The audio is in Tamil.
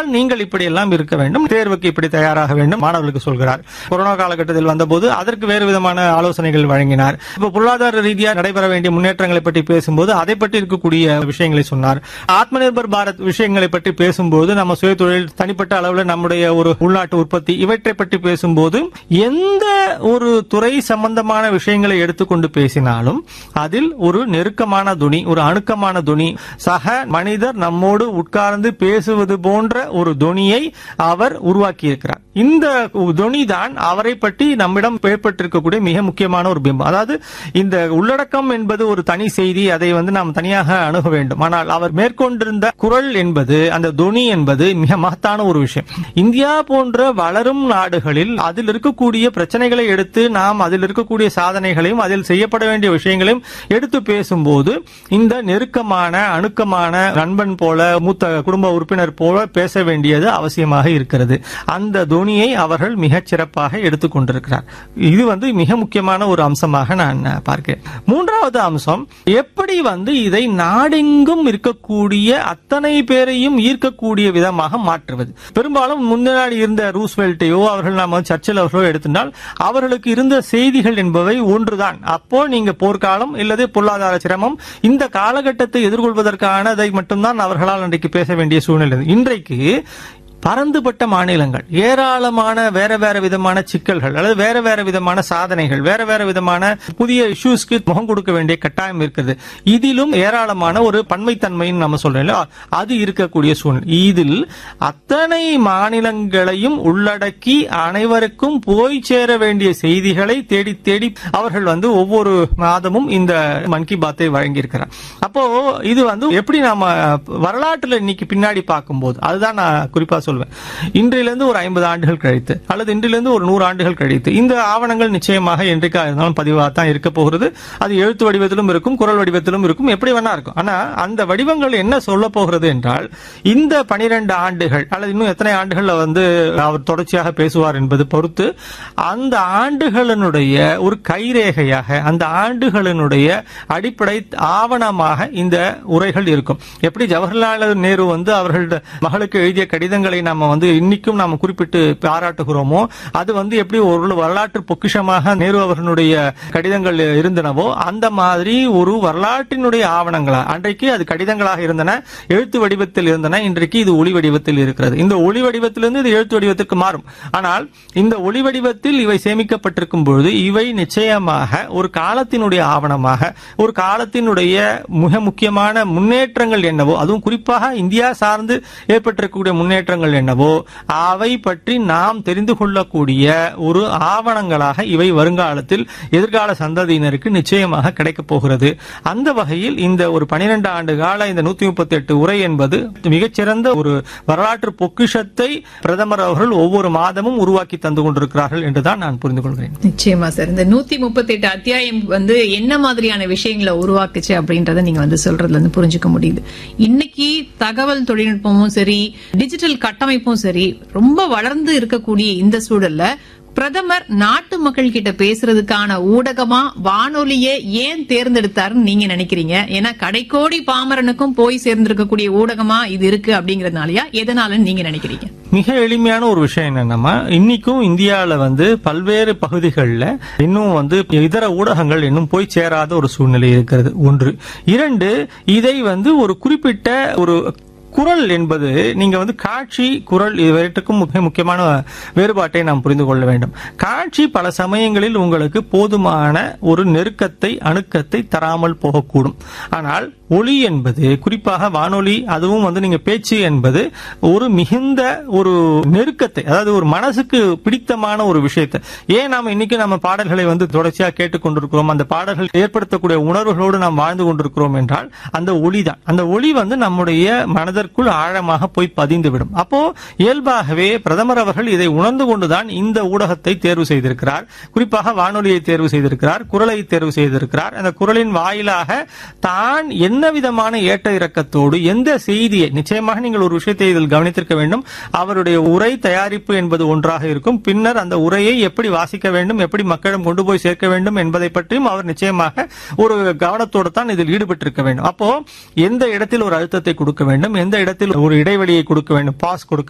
அதனால் நீங்கள் இப்படி எல்லாம் இருக்க வேண்டும் தேர்வுக்கு இப்படி தயாராக வேண்டும் மாணவர்களுக்கு சொல்கிறார் கொரோனா காலகட்டத்தில் வந்தபோது அதற்கு வேறு விதமான ஆலோசனைகள் வழங்கினார் இப்ப பொருளாதார ரீதியாக நடைபெற வேண்டிய முன்னேற்றங்களை பற்றி பேசும்போது அதை பற்றி இருக்கக்கூடிய விஷயங்களை சொன்னார் ஆத்ம நிர்பர் பாரத் விஷயங்களை பற்றி பேசும்போது நம்ம சுயதொழில் தனிப்பட்ட அளவில் நம்முடைய ஒரு உள்நாட்டு உற்பத்தி இவற்றை பற்றி பேசும்போது எந்த ஒரு துறை சம்பந்தமான விஷயங்களை எடுத்துக்கொண்டு பேசினாலும் அதில் ஒரு நெருக்கமான துணி ஒரு அணுக்கமான துணி சக மனிதர் நம்மோடு உட்கார்ந்து பேசுவது போன்ற ஒரு துணியை அவர் உருவாக்கி இருக்கிறார் இந்த துணி தான் அவரை பற்றி நம்மிடம் ஏற்பட்டிருக்கக்கூடிய மிக முக்கியமான ஒரு பிம்பம் அதாவது இந்த உள்ளடக்கம் என்பது ஒரு தனி செய்தி அதை வந்து நாம் தனியாக அணுக வேண்டும் ஆனால் அவர் மேற்கொண்டிருந்த குரல் என்பது அந்த துணி என்பது மிக மகத்தான ஒரு விஷயம் இந்தியா போன்ற வளரும் நாடுகளில் அதில் இருக்கக்கூடிய பிரச்சனைகளை எடுத்து நாம் அதில் இருக்கக்கூடிய சாதனைகளையும் அதில் செய்யப்பட வேண்டிய விஷயங்களையும் எடுத்து பேசும்போது இந்த நெருக்கமான அணுக்கமான நண்பன் போல மூத்த குடும்ப உறுப்பினர் போல பேச வேண்டியது அவசியமாக இருக்கிறது அந்த துணியை அவர்கள் மிகச் சிறப்பாக எடுத்துக் கொண்டிருக்கிறார் இது வந்து மிக முக்கியமான ஒரு அம்சமாக நான் பார்க்கிறேன் மூன்றாவது அம்சம் எப்படி வந்து இதை நாடெங்கும் இருக்கக்கூடிய அத்தனை பேரையும் ஈர்க்கக்கூடிய விதமாக மாற்றுவது பெரும்பாலும் முன்னாடி இருந்த ரூஸ்வெல்ட்டையோ அவர்கள் நாம சர்ச்சில் அவர்களோ எடுத்திருந்தால் அவர்களுக்கு இருந்த செய்திகள் என்பவை ஒன்றுதான் அப்போ நீங்க போர்க்காலம் இல்லது பொருளாதார சிரமம் இந்த காலகட்டத்தை எதிர்கொள்வதற்கானதை மட்டும்தான் அவர்களால் அன்றைக்கு பேச வேண்டிய சூழ்நிலை இன்றைக்கு பரந்துபட்ட மாநிலங்கள் ஏராளமான வேற வேற விதமான சிக்கல்கள் அல்லது வேற வேற விதமான சாதனைகள் வேற வேற விதமான புதிய இஷ்யூஸ்க்கு முகம் கொடுக்க வேண்டிய கட்டாயம் இருக்கிறது இதிலும் ஏராளமான ஒரு பன்மைத்தன்மைன்னு நம்ம சொல்றோம் அது இருக்கக்கூடிய சூழ்நிலை இதில் அத்தனை மாநிலங்களையும் உள்ளடக்கி அனைவருக்கும் போய் சேர வேண்டிய செய்திகளை தேடி தேடி அவர்கள் வந்து ஒவ்வொரு மாதமும் இந்த மன் கி பாத்தை வழங்கியிருக்கிறார் அப்போ இது வந்து எப்படி நாம வரலாற்றுல இன்னைக்கு பின்னாடி பார்க்கும்போது அதுதான் நான் குறிப்பா சொல்வேன் இன்றிலிருந்து ஒரு ஐம்பது ஆண்டுகள் கழித்து அல்லது இன்றிலிருந்து ஒரு நூறு ஆண்டுகள் கழித்து இந்த ஆவணங்கள் நிச்சயமாக என்றைக்கா இருந்தாலும் பதிவாக தான் இருக்க போகிறது அது எழுத்து வடிவத்திலும் இருக்கும் குரல் வடிவத்திலும் இருக்கும் எப்படி வேணா இருக்கும் ஆனா அந்த வடிவங்கள் என்ன சொல்ல போகிறது என்றால் இந்த பனிரெண்டு ஆண்டுகள் அல்லது இன்னும் எத்தனை ஆண்டுகள்ல வந்து அவர் தொடர்ச்சியாக பேசுவார் என்பது பொறுத்து அந்த ஆண்டுகளினுடைய ஒரு கைரேகையாக அந்த ஆண்டுகளினுடைய அடிப்படை ஆவணமாக இந்த உரைகள் இருக்கும் எப்படி ஜவஹர்லால் நேரு வந்து அவர்களோட மகளுக்கு எழுதிய கடிதங்களை நாம வந்து இன்னைக்கும் நாம குறிப்பிட்டு பாராட்டுகிறோமோ அது வந்து எப்படி ஒரு வரலாற்று பொக்கிஷமாக நேரு அவர்களுடைய கடிதங்கள் இருந்தனவோ அந்த மாதிரி ஒரு வரலாற்றினுடைய ஆவணங்களா அன்றைக்கு அது கடிதங்களாக இருந்தன எழுத்து வடிவத்தில் இருந்தன இன்றைக்கு இது ஒளி வடிவத்தில் இருக்கிறது இந்த ஒளி வடிவத்திலிருந்து இது எழுத்து வடிவத்திற்கு மாறும் ஆனால் இந்த ஒளி வடிவத்தில் இவை சேமிக்கப்பட்டிருக்கும் பொழுது இவை நிச்சயமாக ஒரு காலத்தினுடைய ஆவணமாக ஒரு காலத்தினுடைய மிக முக்கியமான முன்னேற்றங்கள் என்னவோ அதுவும் குறிப்பாக இந்தியா சார்ந்து ஏற்பட்டிருக்கக்கூடிய முன்னேற்றங்கள் என்னவோ அவை பற்றி நாம் தெரிந்து கொள்ளக்கூடிய ஒரு ஆவணங்களாக இவை வருங்காலத்தில் எதிர்கால சந்ததியினருக்கு நிச்சயமாக கிடைக்கப் போகிறது அந்த வகையில் இந்த ஒரு பனிரெண்டு ஆண்டு கால இந்த நூத்தி முப்பத்தி எட்டு உரை என்பது மிகச்சிறந்த ஒரு வரலாற்று பொக்கிஷத்தை பிரதமர் அவர்கள் ஒவ்வொரு மாதமும் உருவாக்கி தந்து கொண்டிருக்கிறார்கள் என்றுதான் நான் புரிந்து கொள்கிறேன் நிச்சயமா சார் இந்த நூத்தி முப்பத்தி எட்டு அத்தியாயம் வந்து என்ன மாதிரியான விஷயங்களை உருவாக்குச்சு அப்படின்றத நீங்க வந்து சொல்றதுல இருந்து புரிஞ்சுக்க முடியுது இன்னைக்கு தகவல் தொழில்நுட்பமும் சரி டிஜிட்டல் கட்டமைப்பும் சரி ரொம்ப வளர்ந்து இருக்கக்கூடிய இந்த சூழல்ல பிரதமர் நாட்டு மக்கள் கிட்ட பேசுறதுக்கான ஊடகமா வானொலியை ஏன் தேர்ந்தெடுத்தாருன்னு நீங்க நினைக்கிறீங்க ஏன்னா கடைக்கோடி பாமரனுக்கும் போய் சேர்ந்திருக்கக்கூடிய ஊடகமா இது இருக்கு அப்படிங்கறதுனாலயா எதனாலன்னு நீங்க நினைக்கிறீங்க மிக எளிமையான ஒரு விஷயம் என்னன்னா இன்னைக்கும் இந்தியாவில வந்து பல்வேறு பகுதிகளில் இன்னும் வந்து இதர ஊடகங்கள் இன்னும் போய் சேராத ஒரு சூழ்நிலை இருக்கிறது ஒன்று இரண்டு இதை வந்து ஒரு குறிப்பிட்ட ஒரு குரல் என்பது நீங்க வந்து காட்சி குரல் இவற்றுக்கும் மிக முக்கியமான வேறுபாட்டை நாம் புரிந்து கொள்ள வேண்டும் காட்சி பல சமயங்களில் உங்களுக்கு போதுமான ஒரு நெருக்கத்தை அணுக்கத்தை தராமல் போகக்கூடும் ஆனால் ஒளி என்பது குறிப்பாக வானொலி அதுவும் வந்து நீங்க பேச்சு என்பது ஒரு மிகுந்த ஒரு நெருக்கத்தை அதாவது ஒரு மனசுக்கு பிடித்தமான ஒரு விஷயத்தை ஏன் நாம இன்னைக்கு நம்ம பாடல்களை வந்து தொடர்ச்சியாக கேட்டுக்கொண்டிருக்கிறோம் அந்த பாடல்கள் ஏற்படுத்தக்கூடிய உணர்வுகளோடு நாம் வாழ்ந்து கொண்டிருக்கிறோம் என்றால் அந்த ஒளி தான் அந்த ஒளி வந்து நம்முடைய மனதிற்குள் ஆழமாக போய் பதிந்துவிடும் அப்போ இயல்பாகவே பிரதமர் அவர்கள் இதை உணர்ந்து கொண்டுதான் இந்த ஊடகத்தை தேர்வு செய்திருக்கிறார் குறிப்பாக வானொலியை தேர்வு செய்திருக்கிறார் குரலை தேர்வு செய்திருக்கிறார் அந்த குரலின் வாயிலாக தான் என்ன விதமான ஏற்ற இறக்கத்தோடு எந்த செய்தியை நிச்சயமாக நீங்கள் ஒரு விஷயத்தை இதில் கவனித்திருக்க வேண்டும் அவருடைய உரை தயாரிப்பு என்பது ஒன்றாக இருக்கும் பின்னர் அந்த உரையை எப்படி வாசிக்க வேண்டும் எப்படி மக்களிடம் கொண்டு போய் சேர்க்க வேண்டும் என்பதை பற்றியும் அவர் நிச்சயமாக ஒரு கவனத்தோடு தான் இதில் ஈடுபட்டிருக்க வேண்டும் அப்போ எந்த இடத்தில் ஒரு அழுத்தத்தை கொடுக்க வேண்டும் எந்த இடத்தில் ஒரு இடைவெளியை கொடுக்க வேண்டும் பாஸ் கொடுக்க